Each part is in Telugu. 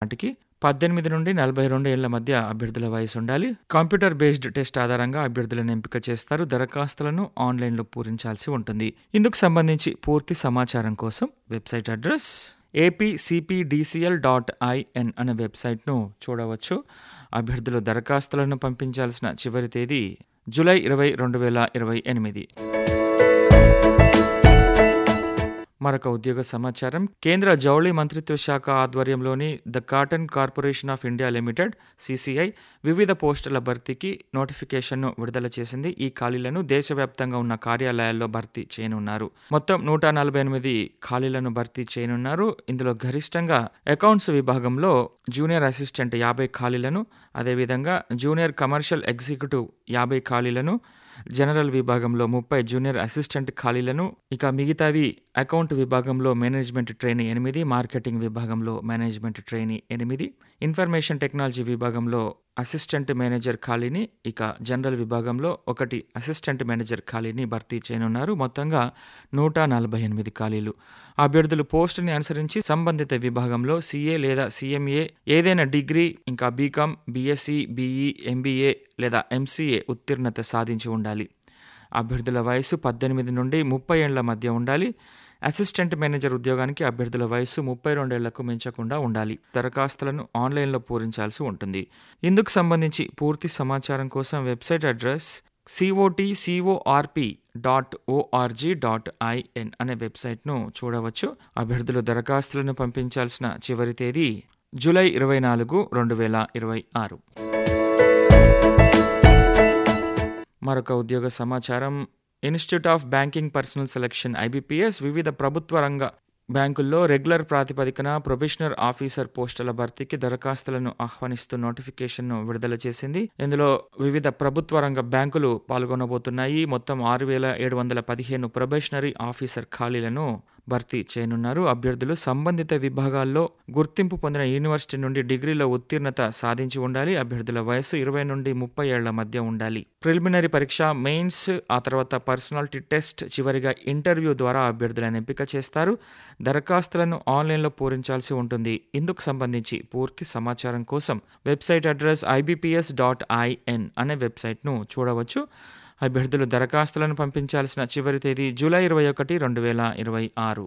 నాటికి పద్దెనిమిది నుండి నలభై రెండు ఏళ్ల మధ్య అభ్యర్థుల వయసు ఉండాలి కంప్యూటర్ బేస్డ్ టెస్ట్ ఆధారంగా అభ్యర్థులను ఎంపిక చేస్తారు దరఖాస్తులను ఆన్లైన్లో పూరించాల్సి ఉంటుంది ఇందుకు సంబంధించి పూర్తి సమాచారం కోసం website address APCPDCL dot in అనే వెబ్సైట్ను చూడవచ్చు అభ్యర్థులు దరఖాస్తులను పంపించాల్సిన చివరి తేదీ జూలై ఇరవై రెండు వేల ఇరవై ఎనిమిది మరొక ఉద్యోగ సమాచారం కేంద్ర జౌళి మంత్రిత్వ శాఖ ఆధ్వర్యంలోని the cotton corporation of India limited CCI వివిధ పోస్టుల భర్తీకి నోటిఫికేషన్ను విడుదల చేసింది ఈ ఖాళీలను దేశవ్యాప్తంగా ఉన్న కార్యాలయాల్లో భర్తీ చేయనున్నారు మొత్తం నూట నలభై ఎనిమిది ఖాళీలను భర్తీ చేయనున్నారు ఇందులో గరిష్టంగా అకౌంట్స్ విభాగంలో జూనియర్ అసిస్టెంట్ యాభై ఖాళీలను అదేవిధంగా జూనియర్ కమర్షియల్ ఎగ్జిక్యూటివ్ యాభై ఖాళీలను జనరల్ విభాగంలో ముప్పై జూనియర్ అసిస్టెంట్ ఖాళీలను ఇక మిగతావి అకౌంట్ విభాగంలో మేనేజ్మెంట్ ట్రైనీ ఎనిమిది మార్కెటింగ్ విభాగంలో మేనేజ్మెంట్ ట్రైనీ ఎనిమిది ఇన్ఫర్మేషన్ టెక్నాలజీ విభాగంలో అసిస్టెంట్ మేనేజర్ ఖాళీని ఇక జనరల్ విభాగంలో ఒకటి అసిస్టెంట్ మేనేజర్ ఖాళీని భర్తీ చేయనున్నారు మొత్తంగా నూట నలభై ఎనిమిది ఖాళీలు అభ్యర్థులు పోస్టుని అనుసరించి సంబంధిత విభాగంలో సీఏ లేదా సీఎంఏ ఏదైనా డిగ్రీ ఇంకా బీకామ్ బీఎస్సీ బీఈ ఎంబీఏ లేదా ఎంసీఏ ఉత్తీర్ణత సాధించి ఉండాలి అభ్యర్థుల వయసు పద్దెనిమిది నుండి ముప్పై ఏళ్ల మధ్య ఉండాలి అసిస్టెంట్ మేనేజర్ ఉద్యోగానికి అభ్యర్థుల వయసు ముప్పై రెండేళ్లకు మించకుండా ఉండాలి దరఖాస్తులను ఆన్లైన్లో పూరించాల్సి ఉంటుంది ఇందుకు సంబంధించి పూర్తి సమాచారం కోసం website address COT CORP dot ORG dot in అనే వెబ్సైట్ను చూడవచ్చు అభ్యర్థులు దరఖాస్తులను పంపించాల్సిన చివరి తేదీ జూలై ఇరవై నాలుగు రెండు వేల ఇరవై ఆరు మరొక ఉద్యోగ సమాచారం institute of banking personnel selection IBPS వివిధ ప్రభుత్వ రంగ బ్యాంకుల్లో రెగ్యులర్ ప్రాతిపదికన ప్రొబేషనర్ ఆఫీసర్ పోస్టుల భర్తీకి దరఖాస్తులను ఆహ్వానిస్తూ నోటిఫికేషన్ను విడుదల చేసింది ఇందులో వివిధ ప్రభుత్వ రంగ బ్యాంకులు పాల్గొనబోతున్నాయి మొత్తం ఆరు వేల ఏడు వందల పదిహేను ప్రొబేషనరీ ఆఫీసర్ ఖాళీలను భర్తీ చేయనున్నారు అభ్యర్థులు సంబంధిత విభాగాల్లో గుర్తింపు పొందిన యూనివర్సిటీ నుండి డిగ్రీలో ఉత్తీర్ణత సాధించి ఉండాలి అభ్యర్థుల వయసు ఇరవై నుండి ముప్పై ఏళ్ల మధ్య ఉండాలి ప్రిలిమినరీ పరీక్ష మెయిన్స్ ఆ తర్వాత పర్సనాలిటీ టెస్ట్ చివరిగా ఇంటర్వ్యూ ద్వారా అభ్యర్థులను ఎంపిక చేస్తారు దరఖాస్తులను ఆన్లైన్లో పూరించాల్సి ఉంటుంది ఇందుకు సంబంధించి పూర్తి సమాచారం కోసం website address IBPS dot in అనే వెబ్సైట్ను చూడవచ్చు అభ్యర్థులు దరఖాస్తులను పంపించాల్సిన చివరి తేదీ జూలై ఇరవై ఒకటి రెండు వేల ఇరవై ఆరు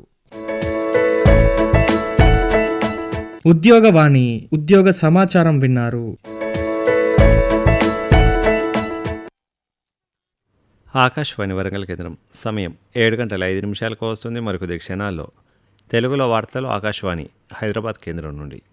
ఉద్యోగవాణి ఉద్యోగ సమాచారం విన్నారు ఆకాశవాణి వరంగల్ కేంద్రం సమయం ఏడు గంటల ఐదు నిమిషాలకు వస్తుంది మరికొద్ది క్షణాల్లో తెలుగులో వార్తలు ఆకాశవాణి హైదరాబాద్ కేంద్రం నుండి